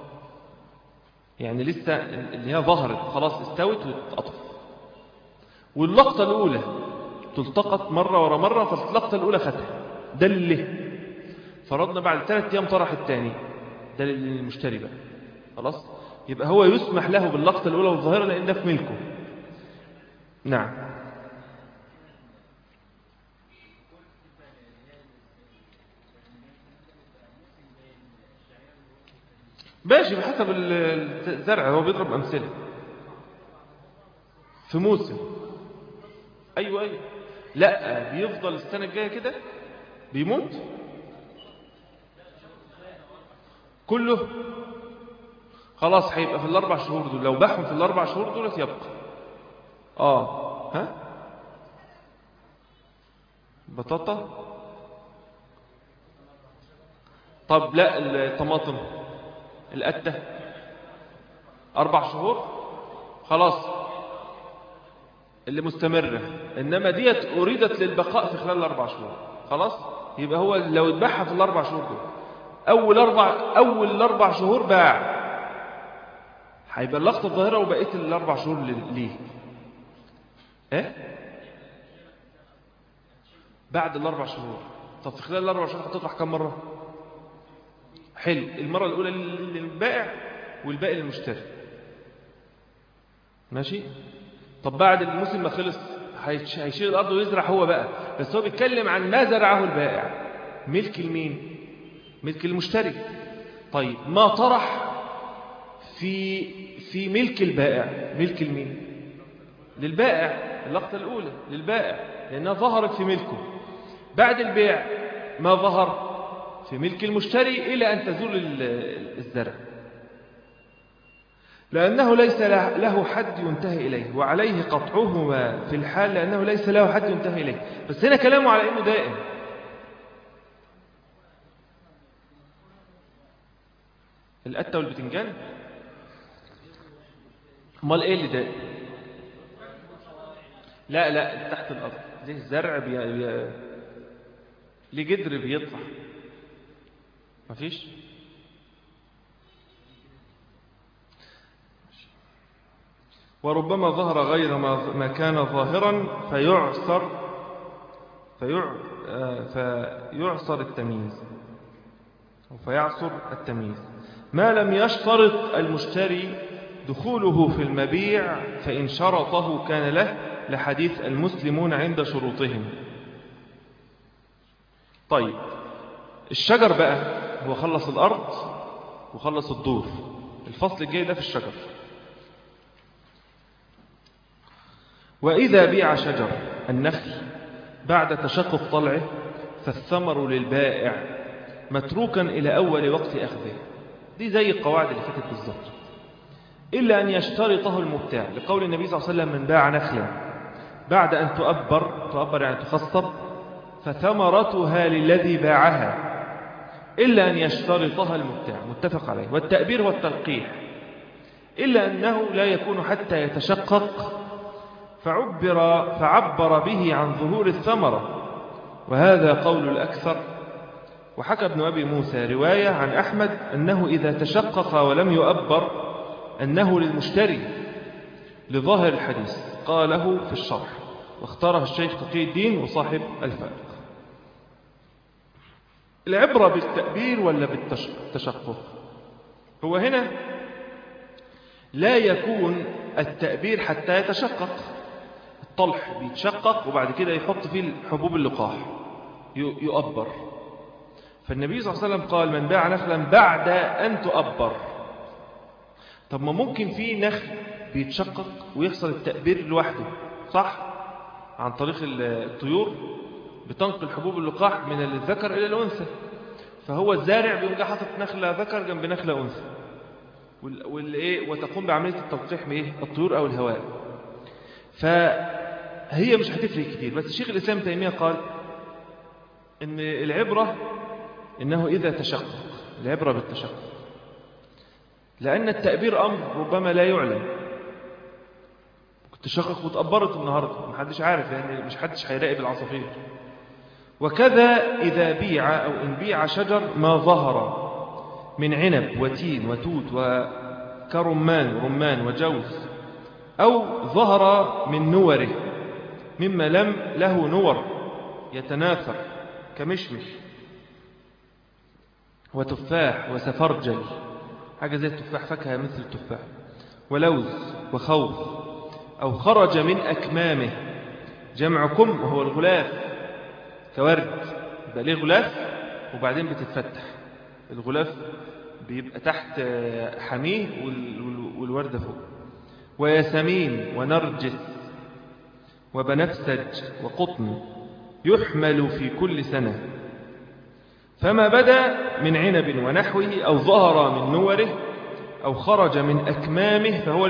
يعني لسه اللي هي ظهرت خلاص استوت واتقطف واللقطة الأولى تلتقط مرة ورا مرة فاللقطة الأولى خدها ده اللي فرضنا بعد ثلاث أيام طرح الثاني ده للمشتري بقى خلاص يبقى هو يسمح له باللقطة الأولى والظاهرة لأن ده في ملكه نعم ماشي بحسب الزرع هو بيضرب أمثلة في موسم أيوة أيوة لا بيفضل السنة الجاية كده بيموت كله خلاص هيبقى في الأربع شهور دول لو باعهم في الأربع شهور دول يبقى آه ها بطاطا طب لا الطماطم القتة أربع شهور خلاص اللي مستمرة إنما ديت أريدت للبقاء في خلال الأربع شهور خلاص يبقى هو لو اتباعها في الأربع شهور دول أول أربع, أول الأربع شهور باع هيبقى اللقطة الظاهرة وبقيت الأربع شهور ليه إيه بعد الأربع شهور طب في خلال الأربع شهور هتطرح كم مرة حلو المرة الأولى للبائع والباقي للمشتري ماشي طب بعد الموسم ما خلص هيشيل الأرض ويزرع هو بقى بس هو بيتكلم عن ما زرعه البائع ملك المين ملك المشتري طيب ما طرح في في ملك البائع ملك المين للبائع اللقطة الأولى للبائع لأنها ظهرت في ملكه بعد البيع ما ظهر في ملك المشتري إلى أن تزول الزرع لأنه ليس له حد ينتهي إليه وعليه قطعهما في الحال لأنه ليس له حد ينتهي إليه بس هنا كلامه على أنه دائم القتة والبتنجان امال ايه اللي دائم لا لا تحت الأرض ليه زرع بي... بي... ليه جدر بيطلع مفيش وربما ظهر غير ما كان ظاهرا فيعصر فيعصر التمييز فيعصر التمييز ما لم يشترط المشتري دخوله في المبيع فإن شرطه كان له لحديث المسلمون عند شروطهم طيب الشجر بقى هو خلص الأرض وخلص الدور الفصل الجاي ده في الشجر وإذا بيع شجر النخل بعد تشقق طلعه فالثمر للبائع متروكا إلى أول وقت أخذه دي زي القواعد اللي فاتت بالظبط إلا أن يشترطه المبتاع لقول النبي صلى الله عليه وسلم من باع نخلا بعد أن تؤبر تؤبر يعني تخصب فثمرتها للذي باعها إلا أن يشترطها المبتاع متفق عليه والتأبير هو التلقيح إلا أنه لا يكون حتى يتشقق فعبر, فعبر به عن ظهور الثمرة وهذا قول الأكثر وحكى ابن أبي موسى رواية عن أحمد أنه إذا تشقق ولم يؤبر أنه للمشتري لظاهر الحديث قاله في الشرح واختاره الشيخ تقي الدين وصاحب الفارق العبرة بالتأبير ولا بالتشقق هو هنا لا يكون التأبير حتى يتشقق الطلح بيتشقق وبعد كده يحط فيه حبوب اللقاح يؤبر فالنبي صلى الله عليه وسلم قال من باع نخلا بعد أن تؤبر طب ما ممكن في نخل بيتشقق ويحصل التأبير لوحده صح عن طريق الطيور بتنقل حبوب اللقاح من الذكر إلى الأنثى فهو الزارع بيبقى حاطط نخلة ذكر جنب نخلة أنثى والإيه وتقوم بعملية التلقيح بإيه الطيور أو الهواء فهي مش هتفرق كتير بس الشيخ الإسلام تيمية قال إن العبرة إنه إذا تشقق العبرة بالتشقق لأن التأبير أمر ربما لا يعلم تشقق وتأبرت النهاردة محدش عارف يعني مش حدش هيراقب العصافير وكذا إذا بيع أو إن بيع شجر ما ظهر من عنب وتين وتوت وكرمان رمان وجوز أو ظهر من نوره مما لم له نور يتناثر كمشمش وتفاح وسفرجل حاجة زي التفاح فاكهة مثل التفاح ولوز وخوف أو خرج من أكمامه جمع كم وهو الغلاف كورد يبقى ليه غلاف وبعدين بتتفتح الغلاف بيبقى تحت حميه والوردة فوق وياسمين ونرجس وبنفسج وقطن يحمل في كل سنة فما بدا من عنب ونحوه أو ظهر من نوره أو خرج من أكمامه فهو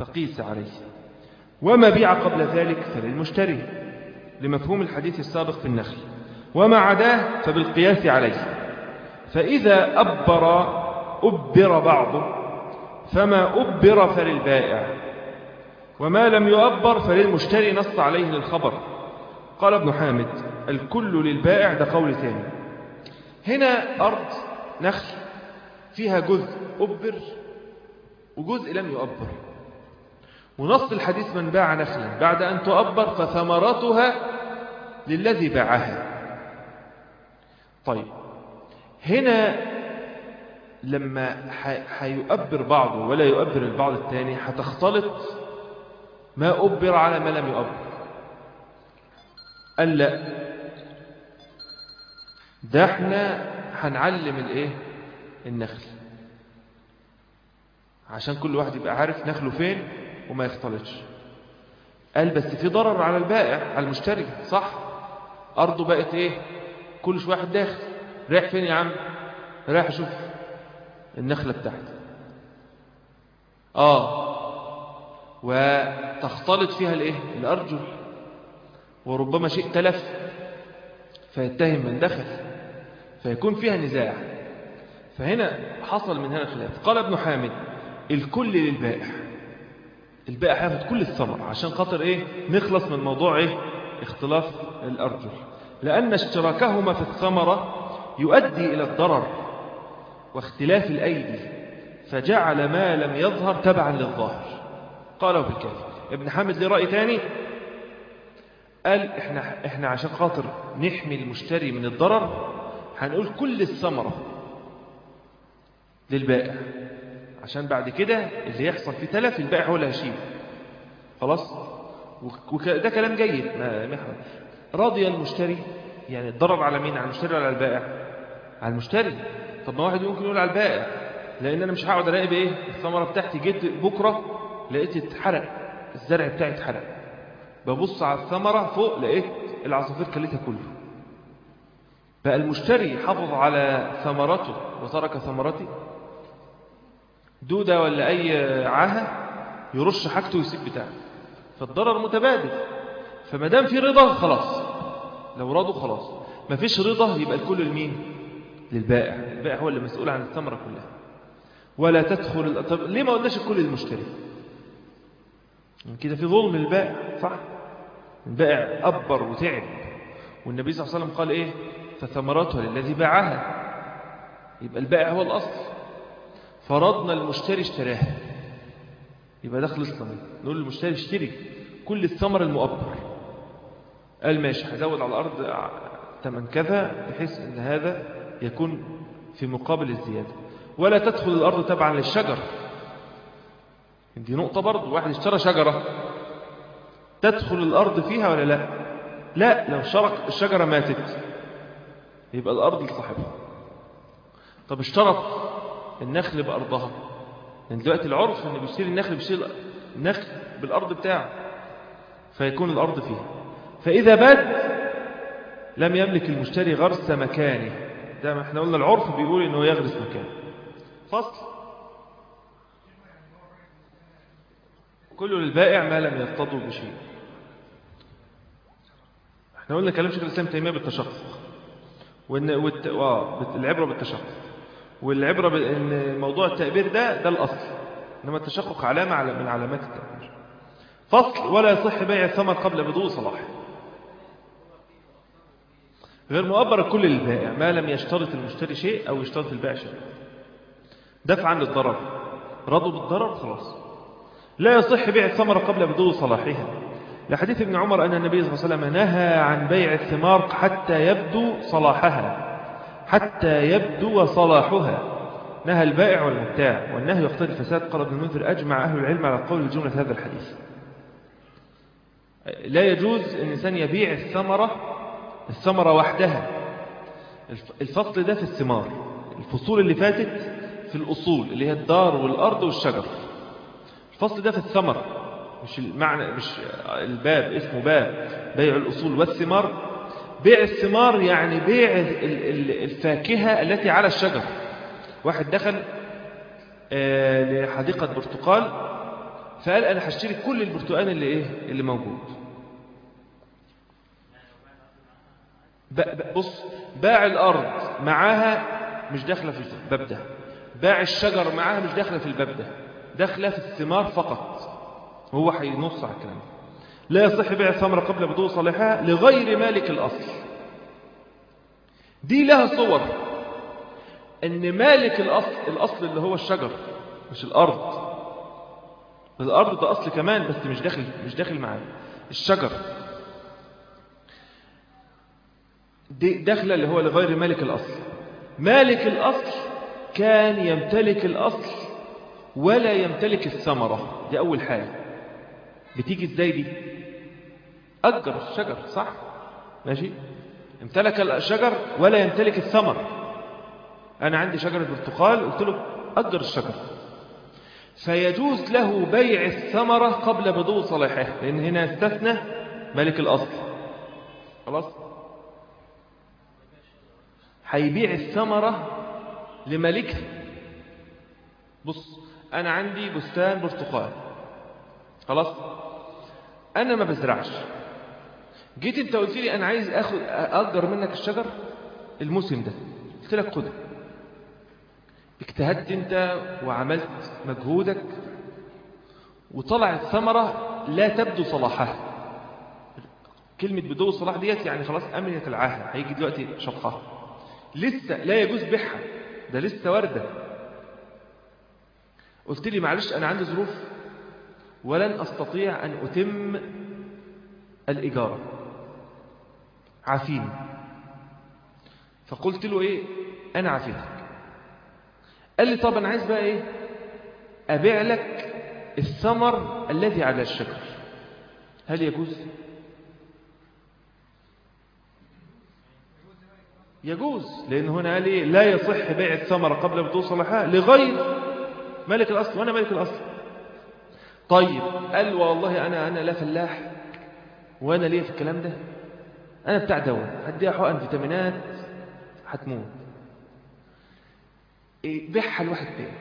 فقيس عليه وما بيع قبل ذلك فللمشتري لمفهوم الحديث السابق في النخل وما عداه فبالقياس عليه فإذا أبر أبر بعضه فما أبر فللبائع وما لم يؤبر فللمشتري نص عليه للخبر قال ابن حامد الكل للبائع ده قول ثاني هنا أرض نخل فيها جزء أبر وجزء لم يؤبر ونص الحديث من باع نخلا بعد أن تؤبر فثمرتها للذي باعها طيب هنا لما هيؤبر بعضه ولا يؤبر البعض الثاني هتختلط ما أبر على ما لم يؤبر قال لا ده احنا هنعلم الايه النخل عشان كل واحد يبقى عارف نخله فين وما يختلطش قال بس في ضرر على البائع على المشتري صح أرضه بقت إيه كل شوية واحد داخل رايح فين يا عم رايح أشوف النخلة بتاعتي آه وتختلط فيها الإيه الأرجل وربما شيء تلف فيتهم من دخل فيكون فيها نزاع فهنا حصل من هنا خلاف قال ابن حامد الكل للبائع البائع هياخد كل الثمر عشان خاطر ايه نخلص من موضوع ايه اختلاف الارجل لان اشتراكهما في الثمرة يؤدي الى الضرر واختلاف الايدي فجعل ما لم يظهر تبعا للظاهر قاله بالكافي ابن حامد ليه رأي تاني قال احنا, احنا عشان خاطر نحمي المشتري من الضرر هنقول كل الثمرة للبائع عشان بعد كده اللي يحصل فيه تلف البائع هو اللي هيشيل خلاص وده كلام جيد ما راضي المشتري يعني الضرر على مين على المشتري ولا على البائع على المشتري طب ما واحد ممكن يقول على البائع لان انا مش هقعد اراقب ايه الثمره بتاعتي جيت بكره لقيت اتحرق الزرع بتاعي اتحرق ببص على الثمره فوق لقيت العصافير كلتها كله بقى المشتري حافظ على ثمرته وترك ثمرتي دودة ولا أي عاهة يرش حاجته ويسيب بتاعه فالضرر متبادل فما دام في رضا خلاص لو رضوا خلاص ما فيش رضا يبقى الكل لمين للبائع البائع هو اللي مسؤول عن الثمرة كلها ولا تدخل طب ليه ما قلناش الكل للمشتري كده في ظلم البائع صح البائع أبر وتعب والنبي صلى الله عليه وسلم قال إيه فثمرتها للذي باعها يبقى البائع هو الأصل فرضنا المشتري اشتراها يبقى دخل الثمر نقول للمشتري اشتري كل الثمر المؤبر قال ماشي هزود على الأرض ثمن كذا بحيث أن هذا يكون في مقابل الزيادة ولا تدخل الأرض تبعا للشجر دي نقطة برضو واحد اشترى شجرة تدخل الأرض فيها ولا لا لا لو شرك الشجرة ماتت يبقى الأرض لصاحبها طب اشترط النخل بأرضها لأن دلوقتي العرف أن بيشتري النخل بيشتري النخل بالأرض بتاعه فيكون الأرض فيها فإذا بد لم يملك المشتري غرس مكانه ده ما احنا قلنا العرف بيقول انه يغرس مكانه فصل كل للبائع ما لم يرتضوا بشيء احنا قلنا كلام شيخ الاسلام تيميه بالتشقق وان والت... آه العبره بالتشقق والعبره بان موضوع التأبير ده ده الاصل انما التشقق علامه على من علامات التأبير فصل ولا يصح بيع الثمر قبل بدو صلاحه غير مؤبر كل للبائع ما لم يشترط المشتري شيء أو يشترط البائع شيء دفعا للضرر رضوا بالضرر خلاص لا يصح بيع الثمرة قبل بدو صلاحها لحديث ابن عمر أن النبي صلى الله عليه وسلم نهى عن بيع الثمار حتى يبدو صلاحها حتى يبدو صلاحها نهى البائع والمبتاع والنهي يقتضي الفساد قال ابن المنذر أجمع أهل العلم على قول الجملة هذا الحديث لا يجوز أن الإنسان يبيع الثمرة الثمرة وحدها الفصل ده في الثمار الفصول اللي فاتت في الأصول اللي هي الدار والأرض والشجر الفصل ده في الثمر مش المعنى مش الباب اسمه باب بيع الأصول والثمار بيع الثمار يعني بيع الفاكهة التي على الشجر واحد دخل لحديقة برتقال فقال أنا هشتري كل البرتقال اللي إيه اللي موجود بص باع الأرض معاها مش داخلة في الباب ده باع الشجر معاها مش داخلة في الباب ده داخلة في الثمار فقط هو هينص على الكلام لا يصح بيع الثمرة قبل بدو صالحها لغير مالك الأصل دي لها صور ان مالك الأصل الأصل اللي هو الشجر مش الأرض الأرض ده أصل كمان بس مش داخل مش داخل معاه الشجر دي داخله اللي هو لغير مالك الأصل مالك الأصل كان يمتلك الأصل ولا يمتلك الثمرة دي أول حاجة بتيجي ازاي دي أجر الشجر صح ماشي امتلك الشجر ولا يمتلك الثمر أنا عندي شجرة برتقال قلت له أجر الشجر فيجوز له بيع الثمرة قبل بدو صلاحها لأن هنا استثنى ملك الأصل خلاص هيبيع الثمرة لملكها بص أنا عندي بستان برتقال خلاص أنا ما بزرعش جيت أنت قلت لي أنا عايز أخذ أجر منك الشجر الموسم ده قلت لك خده اجتهدت أنت وعملت مجهودك وطلعت ثمرة لا تبدو صلاحها كلمة بدو الصلاح ديت يعني خلاص أمنت العاهة هيجي دلوقتي شطحها لسه لا يجوز بيعها ده لسه وردة قلت لي معلش أنا عندي ظروف ولن أستطيع أن أتم الإجارة عافيني فقلت له إيه أنا عافيتك قال لي طب أنا عايز بقى إيه أبيع لك الثمر الذي على الشجر هل يجوز يجوز لأن هنا قال إيه لا يصح بيع الثمرة قبل بدو صلاحها لغير ملك الأصل وأنا ملك الأصل طيب قال والله أنا أنا لا فلاح وأنا ليه في الكلام ده أنا بتاع دواء هديها حقن فيتامينات هتموت إيه بيعها لواحد تاني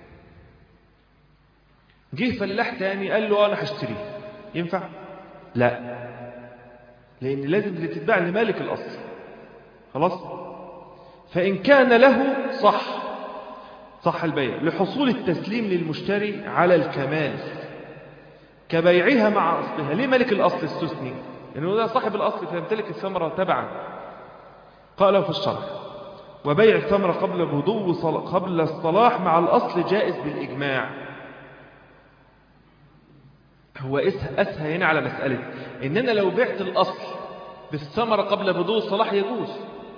جه فلاح تاني قال له أنا هشتريه ينفع لا لأن لازم اللي تتباع لمالك الأصل خلاص فإن كان له صح صح البيع لحصول التسليم للمشتري على الكمال كبيعها مع أصلها ليه ملك الأصل استثني لأنه ده صاحب الأصل فيمتلك الثمرة تبعا قاله في الشرح وبيع الثمرة قبل بدو صل... قبل الصلاح مع الأصل جائز بالإجماع هو أسهى هنا على مسألة إن أنا لو بعت الأصل بالثمرة قبل بدو الصلاح يجوز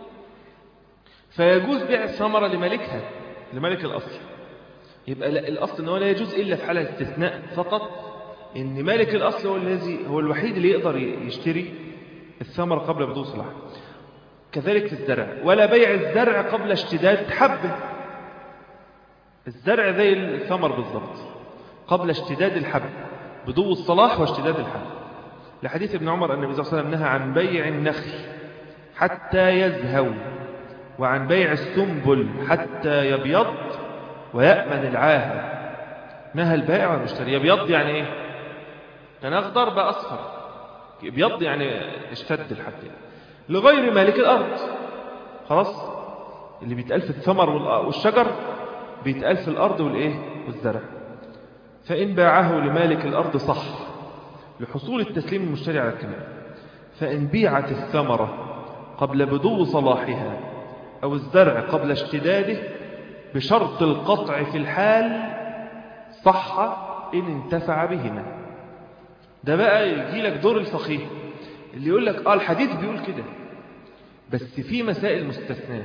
فيجوز بيع الثمرة لملكها لملك الأصل يبقى الأصل أنه لا يجوز إلا في حالة استثناء فقط إن مالك الأصل هو الذي هو الوحيد اللي يقدر يشتري الثمرة قبل بدو صلاح كذلك في الزرع ولا بيع الزرع قبل اشتداد حبه الزرع زي الثمر بالضبط قبل اشتداد الحب بدو الصلاح واشتداد الحب لحديث ابن عمر أن النبي صلى الله عليه وسلم نهى عن بيع النخل حتى يزهو وعن بيع السنبل حتى يبيض ويأمن العاهة نهى البائع والمشتري يبيض يعني ايه كان اخضر بقى اصفر يبيض يعني اشتد الحب لغير مالك الارض خلاص اللي بيتقال في الثمر والشجر بيتقال في الارض والايه والزرع فان باعه لمالك الارض صح لحصول التسليم المشتري على الكمال فان بيعت الثمره قبل بدو صلاحها أو الزرع قبل اشتداده بشرط القطع في الحال صح إن انتفع بهما ده بقى يجي لك دور الفقيه اللي يقول لك آه الحديث بيقول كده بس في مسائل مستثناة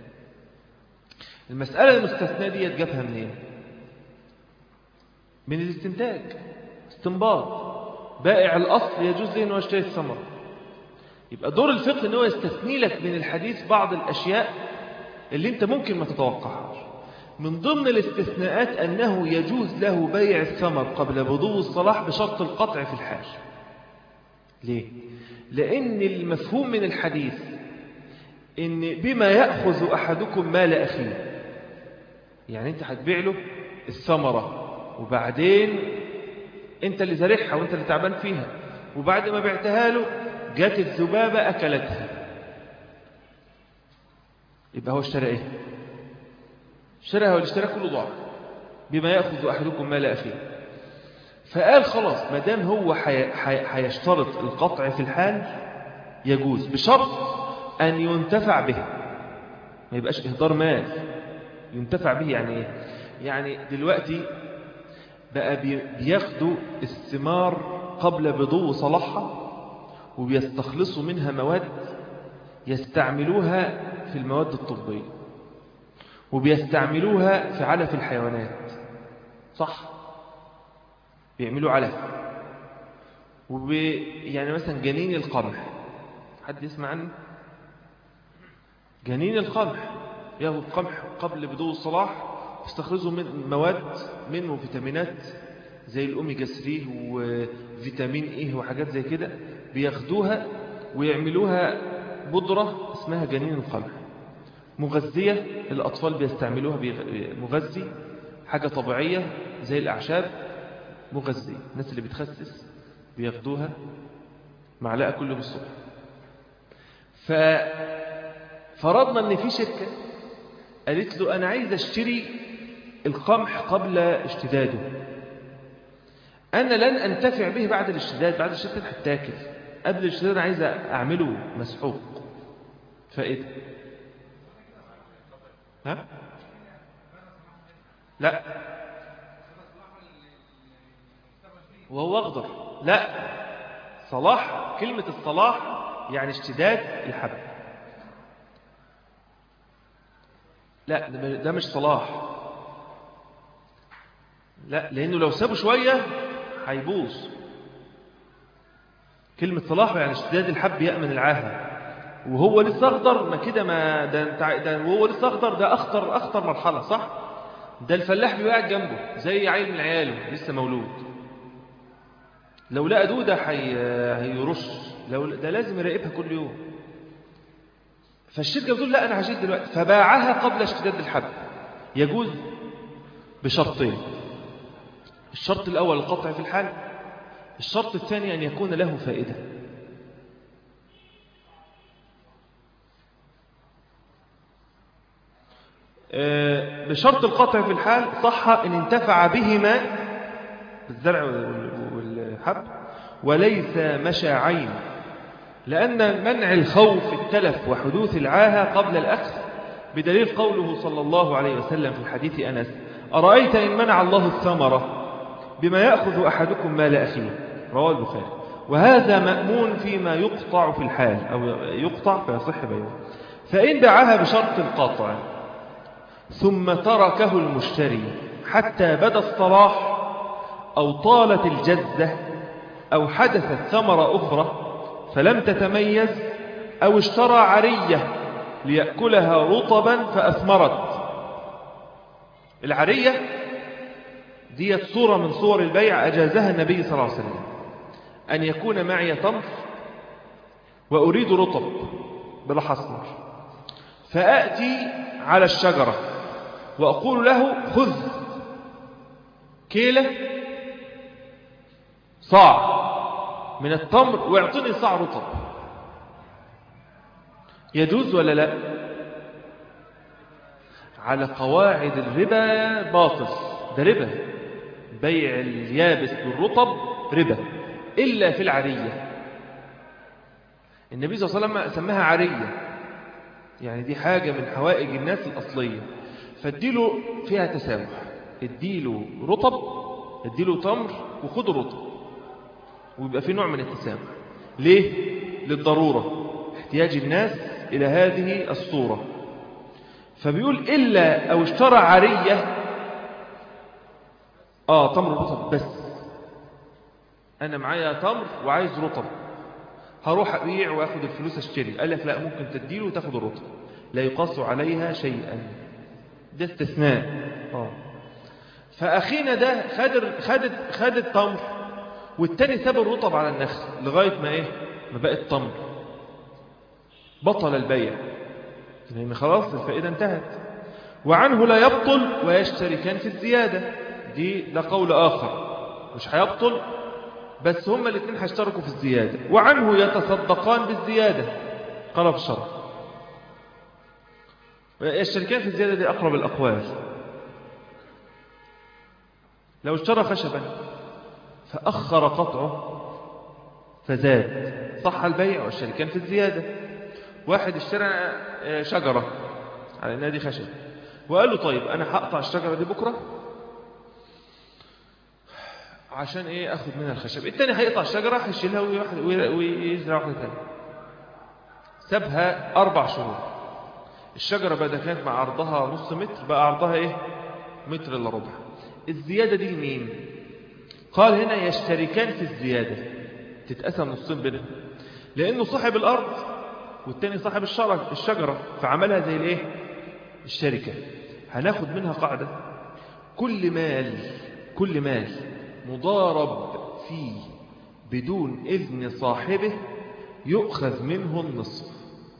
المسألة المستثناة دي جابها منين من الاستنتاج استنباط بائع الأصل يجوز له أنه يشتري الثمرة يبقى دور الفقه ان هو يستثني لك من الحديث بعض الأشياء اللي انت ممكن ما تتوقعهاش من ضمن الاستثناءات أنه يجوز له بيع الثمر قبل بدو الصلاح بشرط القطع في الحال ليه؟ لأن المفهوم من الحديث إن بما يأخذ أحدكم مال أخيه يعني أنت هتبيع له الثمرة وبعدين انت اللي زارعها وانت اللي تعبان فيها وبعد ما بعتها له جات الذبابة أكلتها يبقى هو اشترى ايه اشتراها والاشتراك كله ضاع بما يأخذ أحدكم مال أخيه فقال خلاص ما دام هو هيشترط القطع في الحال يجوز بشرط أن ينتفع به ما يبقاش إهدار مال ينتفع به يعني إيه يعني دلوقتي بقى بياخدوا الثمار قبل بدو صلاحها وبيستخلصوا منها مواد يستعملوها في المواد الطبية وبيستعملوها في علف الحيوانات صح بيعملوا علف وبي يعني مثلا جنين القمح حد يسمع عنه جنين القمح ياخد القمح قبل بدو الصلاح يستخرجوا من مواد منه فيتامينات زي الأوميجا 3 وفيتامين إيه وحاجات زي كده بياخدوها ويعملوها بودرة اسمها جنين القمح مغذية الأطفال بيستعملوها مغذي حاجة طبيعية زي الأعشاب مغذية الناس اللي بتخسس بياخدوها معلقة كل يوم الصبح ففرضنا ان في شركة قالت له انا عايز اشتري القمح قبل اشتداده انا لن انتفع به بعد الاشتداد بعد الاشتداد هتاكل قبل الاشتداد انا عايز اعمله مسحوق فايه ها لا وهو أخضر لا صلاح كلمة الصلاح يعني اشتداد الحب لا ده مش صلاح لا لأنه لو سابه شوية هيبوظ كلمة صلاح يعني اشتداد الحب يأمن العاهة وهو لسه أخضر ما كده ما ده, ده وهو لسه أخضر ده أخطر أخطر مرحلة صح ده الفلاح بيبقى قاعد جنبه زي عيل من عياله لسه مولود لو لقى دودة حي... هيرش لو ده لازم يراقبها كل يوم فالشركة بتقول لا أنا هشيل دلوقتي فباعها قبل اشتداد الحب يجوز بشرطين الشرط الأول القطع في الحال الشرط الثاني أن يكون له فائدة بشرط القطع في الحال صح إن انتفع بهما بالزرع والحب وليس مشاعين لأن منع الخوف التلف وحدوث العاهة قبل الأخذ بدليل قوله صلى الله عليه وسلم في الحديث أنس أرأيت إن منع الله الثمرة بما يأخذ أحدكم مال أخيه رواه البخاري وهذا مأمون فيما يقطع في الحال أو يقطع فيصح بينه فإن دعاها بشرط القاطع ثم تركه المشتري حتى بدا الصلاح أو طالت الجزة أو حدثت ثمرة أخرى فلم تتميز أو اشترى عرية ليأكلها رطبا فأثمرت العرية دي صورة من صور البيع أجازها النبي صلى الله عليه وسلم أن يكون معي تمر وأريد رطب بلا حصمر فأتي على الشجرة وأقول له خذ كيلة صاع من التمر ويعطيني صاع رطب يجوز ولا لا على قواعد الربا باطل ده ربا بيع اليابس بالرطب ربا إلا في العرية النبي صلى الله عليه وسلم سماها عرية يعني دي حاجة من حوائج الناس الأصلية فاديله فيها تسامح اديله رطب اديله تمر وخده رطب ويبقى في نوع من التسامح ليه؟ للضرورة احتياج الناس إلى هذه الصورة فبيقول إلا أو اشترى عرية آه تمر رطب بس أنا معايا تمر وعايز رطب هروح أبيع وأخذ الفلوس أشتري قال لك لا ممكن تديله وتاخد الرطب لا يقص عليها شيئا ده استثناء آه. فأخينا ده خد خد خد التمر والتاني ساب الرطب على النخل لغاية ما إيه ما بقت تمر بطل البيع لأن خلاص الفائدة انتهت وعنه لا يبطل ويشتركان في الزيادة دي ده قول آخر مش هيبطل بس هما الاثنين هيشتركوا في الزيادة وعنه يتصدقان بالزيادة قال في الشرع الشركات في الزيادة دي أقرب الأقوال لو اشترى خشبا فأخر قطعه فزاد صح البيع والشركان في الزيادة واحد اشترى شجرة على انها دي خشب وقال له طيب انا هقطع الشجرة دي بكرة عشان ايه اخد منها الخشب التاني هيقطع الشجرة هيشيلها ويزرع واحدة تانية سابها اربع شهور الشجرة بدأ كانت مع عرضها نص متر بقى عرضها ايه متر الا ربع الزيادة دي لمين قال هنا يشتركان في الزيادة تتقسم نصين بينهم لانه صاحب الارض والتاني صاحب الشجرة فعملها زي الايه الشركة هناخد منها قاعدة كل مال كل مال مضارب فيه بدون إذن صاحبه يؤخذ منه النصف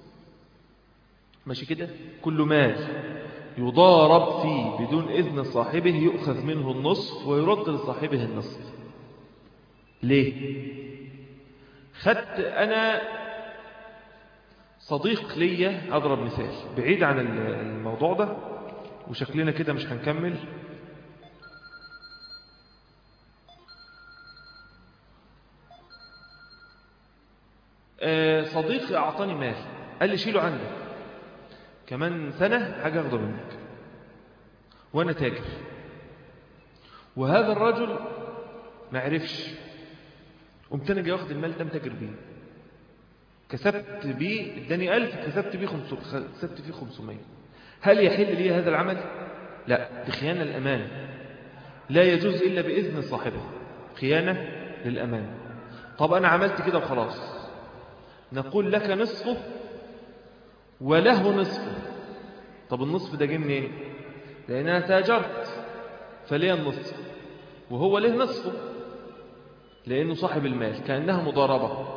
ماشي كده كل مال يضارب فيه بدون إذن صاحبه يؤخذ منه النصف ويرد لصاحبه النصف ليه خدت أنا صديق ليا أضرب مثال بعيد عن الموضوع ده وشكلنا كده مش هنكمل صديقي أعطاني مال قال لي شيله عندك كمان سنة حاجة أخده منك وأنا تاجر وهذا الرجل ما عرفش قمت أنا جاي واخد المال ده متاجر بيه كسبت بيه اداني ألف كسبت بيه خمسمائة كسبت فيه خمسمائة هل يحل لي هذا العمل لا دي خيانة الأمان لا يجوز إلا بإذن صاحبه خيانة للأمان طب أنا عملت كده وخلاص نقول لك نصفه وله نصفه طب النصف ده جه منين لأن أنا تاجرت فليه النصف وهو له نصفه لأنه صاحب المال كأنها مضاربة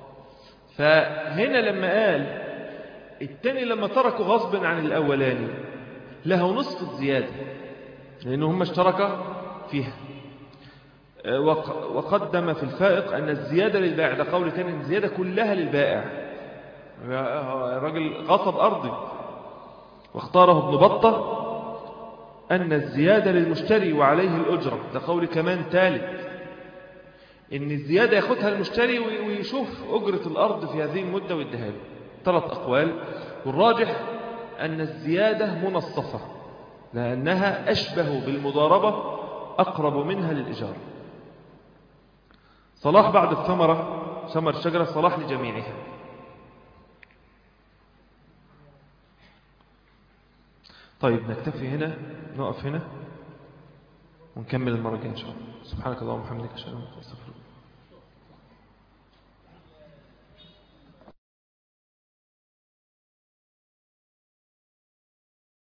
فهنا لما قال التاني لما تركوا غصبا عن الأولاني له نصف الزيادة لأنه هم اشتركا فيها وقدم في الفائق أن الزيادة للبائع ده قول تاني أن الزيادة كلها للبائع الراجل غصب أرضي واختاره ابن بطة أن الزيادة للمشتري وعليه الأجرة ده قول كمان ثالث ان الزيادة ياخدها المشتري ويشوف أجرة الأرض في هذه المدة ويديها له ثلاث أقوال والراجح أن الزيادة منصفة لأنها أشبه بالمضاربة أقرب منها للإجارة صلاح بعد الثمرة ثمر الشجرة صلاح لجميعها طيب نكتفي هنا نقف هنا ونكمل المرة الجاية إن شاء الله سبحانك اللهم وبحمدك أشهد أن لا إله إلا أنت أستغفرك